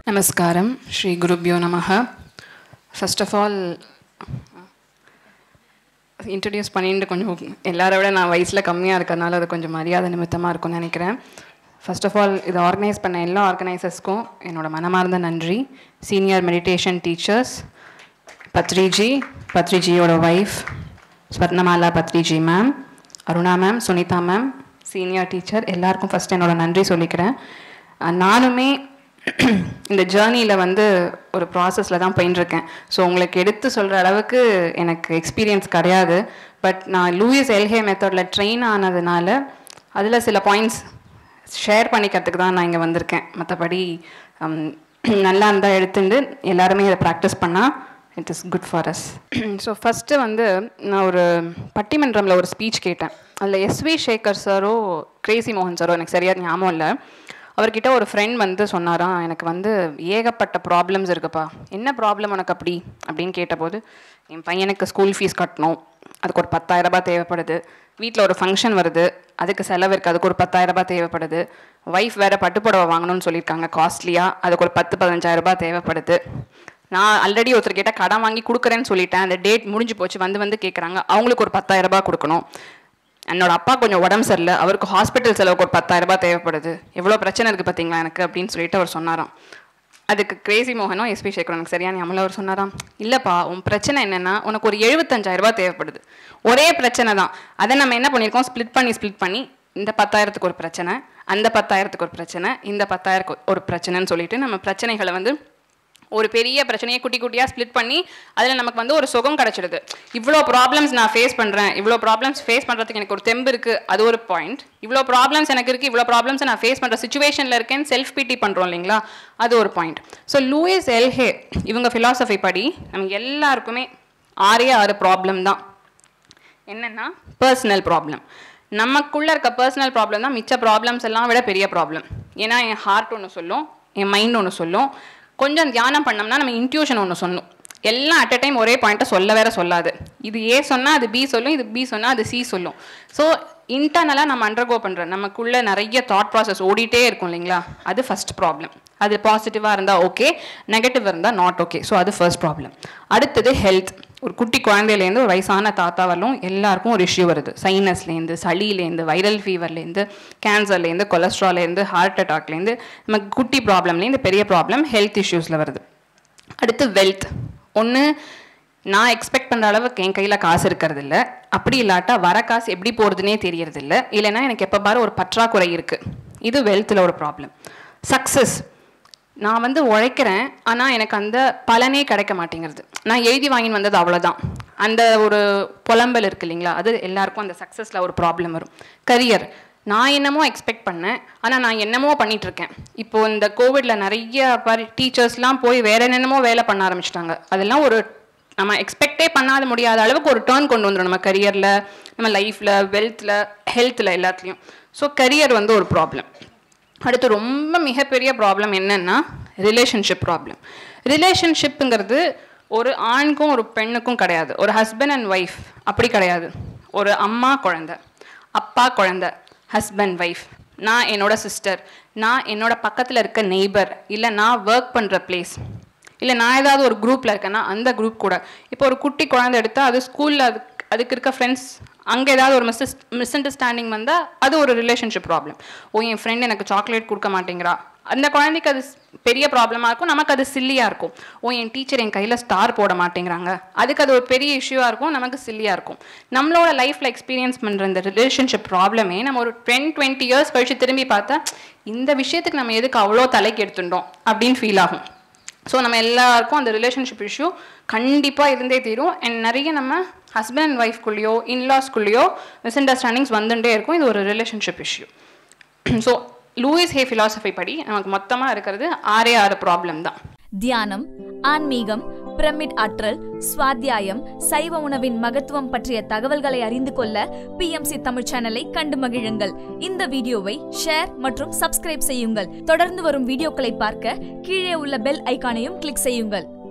நமஸ்காரம் ஸ்ரீ குருப்யோ நமஹ first of all introduce பண்ணிட்டு கொஞ்சம் எல்லாரை விட நான் வயசில் கம்மியாக இருக்கிறதுனால அது கொஞ்சம் மரியாதை நிமித்தமாக இருக்கும்னு நினைக்கிறேன் ஃபர்ஸ்ட் ஆஃப் ஆல் இதை ஆர்கனைஸ் பண்ண எல்லா ஆர்கனைசர்ஸ்க்கும் என்னோட மனமார்ந்த நன்றி சீனியர் மெடிடேஷன் டீச்சர்ஸ் பத்ரிஜி பத்ரிஜியோட wife Swarnamala Patriji ma'am Aruna ma'am Sunitha ma'am senior teacher எல்லாருக்கும் ஃபஸ்ட் என்னோட நன்றி சொல்லிக்கிறேன் அஹ் நானுமே இந்த ஜேர்னியில் வந்து ஒரு ப்ராசஸில் தான் போயின்ட்டுருக்கேன் ஸோ உங்களுக்கு எடுத்து சொல்கிற அளவுக்கு எனக்கு எக்ஸ்பீரியன்ஸ் கிடையாது பட் நான் லூயிஸ் எல்ஹே மெத்தடில் ட்ரெயின் ஆனதுனால அதில் சில பாயிண்ட்ஸ் ஷேர் பண்ணிக்கிறதுக்கு தான் நான் இங்கே வந்திருக்கேன் மற்றபடி நல்லா இருந்தால் எடுத்துட்டு எல்லாருமே இதை ப்ராக்டிஸ் பண்ணால் it is good for us so first வந்து நான் ஒரு பட்டிமன்றமில் ஒரு ஸ்பீச் கேட்டேன் அதில் எஸ்வி சேகர் சாரோ கிரேசி மோகன் சாரோ எனக்கு சரியாக ஞாபகம் இல்லை அவர்கிட்ட ஒரு ஃப்ரெண்ட் வந்து சொன்னாராம் எனக்கு வந்து ஏகப்பட்ட ப்ராப்ளம்ஸ் இருக்குப்பா என்ன ப்ராப்ளம் உனக்கு அப்படி அப்படின்னு கேட்டபோது என் பையனுக்கு ஸ்கூல் ஃபீஸ் கட்டணும் அதுக்கு ஒரு பத்தாயிரம் ரூபாய் தேவைப்படுது வீட்டில் ஒரு ஃபங்க்ஷன் வருது அதுக்கு செலவு இருக்குது அதுக்கு ஒரு பத்தாயிரம் ரூபாய் தேவைப்படுது ஒய்ஃப் வேறு பட்டுப்புடவை வாங்கணும்னு சொல்லியிருக்காங்க காஸ்ட்லியாக அதுக்கு ஒரு பத்து பதினஞ்சாயிரம் ரூபாய் தேவைப்படுது நான் ஆல்ரெடி ஒருத்தர் கிட்ட கடன் வாங்கி கொடுக்குறேன்னு சொல்லிட்டேன் அந்த டேட் முடிஞ்சு போச்சு வந்து வந்து கேட்குறாங்க அவங்களுக்கு ஒரு பத்தாயிரம் ரூபாய் கொடுக்கணும் என்னோட அப்பா கொஞ்சம் உடம்பு சரியில்லை அவருக்கு ஹாஸ்பிட்டல் செலவுக்கு ஒரு பத்தாயிரம் ரூபாய் தேவைப்படுது எவ்வளோ பிரச்சனை இருக்குது பார்த்தீங்களா எனக்கு அப்படின்னு சொல்லிட்டு அவர் சொன்னாராம் அதுக்கு கிரேசி மோகனும் எஸ்பி சேகரும் எனக்கு சரியான ஞாபகம் அவர் சொன்னாராம் இல்லைப்பா உன் பிரச்சனை என்னென்னா உனக்கு ஒரு எழுபத்தஞ்சாயிரம் ரூபாய் தேவைப்படுது ஒரே பிரச்சனை தான் அதை நம்ம என்ன பண்ணியிருக்கோம் ஸ்ப்ளிட் பண்ணி ஸ்ப்ளிட் பண்ணி இந்த பத்தாயிரத்துக்கு ஒரு பிரச்சனை அந்த பத்தாயிரத்துக்கு ஒரு பிரச்சனை இந்த பத்தாயிரத்துக்கு ஒரு பிரச்சனைன்னு சொல்லிட்டு நம்ம பிரச்சனைகளை வந்து ஒரு பெரிய பிரச்சனையை குட்டி குட்டியாக ஸ்ப்ளிட் பண்ணி அதில் நமக்கு வந்து ஒரு சுகம் கிடச்சிடுது இவ்வளோ ப்ராப்ளம்ஸ் நான் ஃபேஸ் பண்ணுறேன் இவ்வளோ ப்ராப்ளம்ஸ் ஃபேஸ் பண்ணுறதுக்கு எனக்கு ஒரு தெம்பு இருக்குது அது ஒரு பாயிண்ட் இவ்வளோ ப்ராப்ளம்ஸ் எனக்கு இருக்குது இவ்வளோ ப்ராப்ளம்ஸ் நான் ஃபேஸ் பண்ணுற சுச்சுவேஷனில் இருக்கேன்னு செல்ஃப் பிடி பண்ணுறோம் இல்லைங்களா அது ஒரு பாயிண்ட் ஸோ லூயிஸ் எல்ஹே இவங்க ஃபிலாசபி படி நம்ம எல்லாருக்குமே ஆறே ஆறு ப்ராப்ளம் தான் என்னென்னா பர்சனல் ப்ராப்ளம் நமக்குள்ளே இருக்க பர்சனல் ப்ராப்ளம் தான் மிச்ச ப்ராப்ளம்ஸ் எல்லாம் விட பெரிய ப்ராப்ளம் ஏன்னா என் ஹார்ட் ஒன்று சொல்லும் என் மைண்ட் ஒன்று சொல்லும் கொஞ்சம் தியானம் பண்ணோம்னா நம்ம இன்ட்யூஷன் ஒன்று சொன்னோம் எல்லாம் அட் அ டைம் ஒரே பாயிண்ட்டை சொல்ல வேற சொல்லாது இது ஏ சொன்னால் அது பி சொல்லும் இது பி சொன்னால் அது சி சொல்லும் ஸோ இன்டர்னலாக நம்ம அண்டர்கோ பண்ணுறோம் நமக்குள்ளே நிறைய தாட் ப்ராசஸ் ஓடிட்டே இருக்கும் இல்லைங்களா அது ஃபஸ்ட் ப்ராப்ளம் அது பாசிட்டிவாக இருந்தால் ஓகே நெகட்டிவ் இருந்தால் நாட் ஓகே ஸோ அது ஃபர்ஸ்ட் ப்ராப்ளம் அடுத்தது ஹெல்த் ஒரு குட்டி குழந்தையிலேருந்து ஒரு வயசான தாத்தா வரலும் எல்லாருக்கும் ஒரு இஷ்யூ வருது சைனஸ்லேருந்து சளியிலேருந்து வைரல் ஃபீவர்லேருந்து கேன்சர்லேருந்து கொலஸ்ட்ரால்லேருந்து ஹார்ட் அட்டாக்லேருந்து நமக்கு குட்டி ப்ராப்ளம்லேருந்து பெரிய ப்ராப்ளம் ஹெல்த் இஷ்யூஸில் வருது அடுத்து வெல்த் ஒன்று நான் எக்ஸ்பெக்ட் பண்ணுற அளவுக்கு என் கையில் காசு இருக்கிறது இல்லை அப்படி இல்லாட்டா வர காசு எப்படி போகிறதுனே தெரியறது இல்லை இல்லைன்னா எனக்கு எப்போ பாரு ஒரு பற்றாக்குறை இருக்குது இது வெல்த்தில் ஒரு ப்ராப்ளம் சக்ஸஸ் நான் வந்து உழைக்கிறேன் ஆனால் எனக்கு அந்த பலனே கிடைக்க மாட்டேங்கிறது நான் எழுதி வாங்கின்னு வந்தது அவ்வளோதான் அந்த ஒரு புலம்பல் இருக்கு இல்லைங்களா அது எல்லாருக்கும் அந்த சக்ஸஸில் ஒரு ப்ராப்ளம் வரும் கரியர் நான் என்னமோ எக்ஸ்பெக்ட் பண்ணேன் ஆனால் நான் என்னமோ பண்ணிட்டு இருக்கேன் இப்போ இந்த கோவிடில் நிறைய பாரு டீச்சர்ஸ்லாம் போய் வேற என்னென்னமோ வேலை பண்ண ஆரம்பிச்சிட்டாங்க அதெல்லாம் ஒரு நம்ம எக்ஸ்பெக்டே பண்ணாத முடியாத அளவுக்கு ஒரு டேர்ன் கொண்டு வந்துடும் நம்ம கரியரில் நம்ம லைஃப்பில் வெல்த்தில் ஹெல்த்தில் எல்லாத்துலேயும் ஸோ கரியர் வந்து ஒரு ப்ராப்ளம் அடுத்து ரொம்ப மிகப்பெரிய ப்ராப்ளம் என்னன்னா ரிலேஷன்ஷிப் ப்ராப்ளம் ரிலேஷன்ஷிப்புங்கிறது ஒரு ஆணுக்கும் ஒரு பெண்ணுக்கும் கிடையாது ஒரு ஹஸ்பண்ட் அண்ட் ஒய்ஃப் அப்படி கிடையாது ஒரு அம்மா குழந்தை அப்பா குழந்தை ஹஸ்பண்ட் ஒய்ஃப் நான் என்னோட சிஸ்டர் நான் என்னோட பக்கத்தில் இருக்க நெய்பர் இல்லை நான் ஒர்க் பண்ணுற பிளேஸ் இல்லை நான் ஏதாவது ஒரு குரூப்பில் இருக்கேன்னா அந்த குரூப் கூட இப்போ ஒரு குட்டி குழந்தை எடுத்தால் அது ஸ்கூலில் அதுக்கு அதுக்கு இருக்க ஃப்ரெண்ட்ஸ் அங்கே ஏதாவது ஒரு மிஸ் மிஸ் அண்டர்ஸ்டாண்டிங் வந்தால் அது ஒரு ரிலேஷன்ஷிப் ப்ராப்ளம் ஓ என் ஃப்ரெண்ட் எனக்கு சாக்லேட் கொடுக்க மாட்டேங்கிறா அந்த குழந்தைக்கு அது பெரிய ப்ராப்ளமாக இருக்கும் நமக்கு அது சில்லியாக இருக்கும் ஓ என் டீச்சர் என் கையில் ஸ்டார் போட மாட்டேங்கிறாங்க அதுக்கு அது ஒரு பெரிய இஷ்யூவாக இருக்கும் நமக்கு சில்லியாக இருக்கும் நம்மளோட லைஃப்பில் எக்ஸ்பீரியன்ஸ் பண்ணுற இந்த ரிலேஷன்ஷிப் ப்ராப்ளமே நம்ம ஒரு டென் டுவெண்ட்டி இயர்ஸ் கழிச்சு திரும்பி பார்த்தா இந்த விஷயத்துக்கு நம்ம எதுக்கு அவ்வளோ தலைக்கு எடுத்துட்டோம் அப்படின்னு ஃபீல் ஆகும் ஸோ நம்ம எல்லாருக்கும் அந்த ரிலேஷன்ஷிப் இஷ்யூ கண்டிப்பாக இருந்தே தீரும் அண்ட் நிறைய நம்ம ஹஸ்பண்ட் அண்ட் ஒய்ஃப்குள்ளேயோ இன்லாஸ்குள்ளேயோ மிஸ் அண்டர்ஸ்டாண்டிங்ஸ் வந்துட்டே இருக்கும் இது ஒரு relationship issue so Louise Hay philosophy படி நமக்கு மொத்தமாக இருக்கிறது ஆறே ஆறு ப்ராப்ளம் தான் தியானம் ஆன்மீகம் பிரமிட் ஆற்றல் சுவாத்தியாயம் சைவ உணவின் மகத்துவம் பற்றிய தகவல்களை அறிந்து கொள்ள பிஎம்சி தமிழ் சேனலை கண்டு மகிழுங்கள் இந்த வீடியோவை ஷேர் மற்றும் சப்ஸ்கிரைப் செய்யுங்கள் தொடர்ந்து வரும் வீடியோக்களை பார்க்க கீழே உள்ள பெல் ஐகானையும் கிளிக் செய்யுங்கள்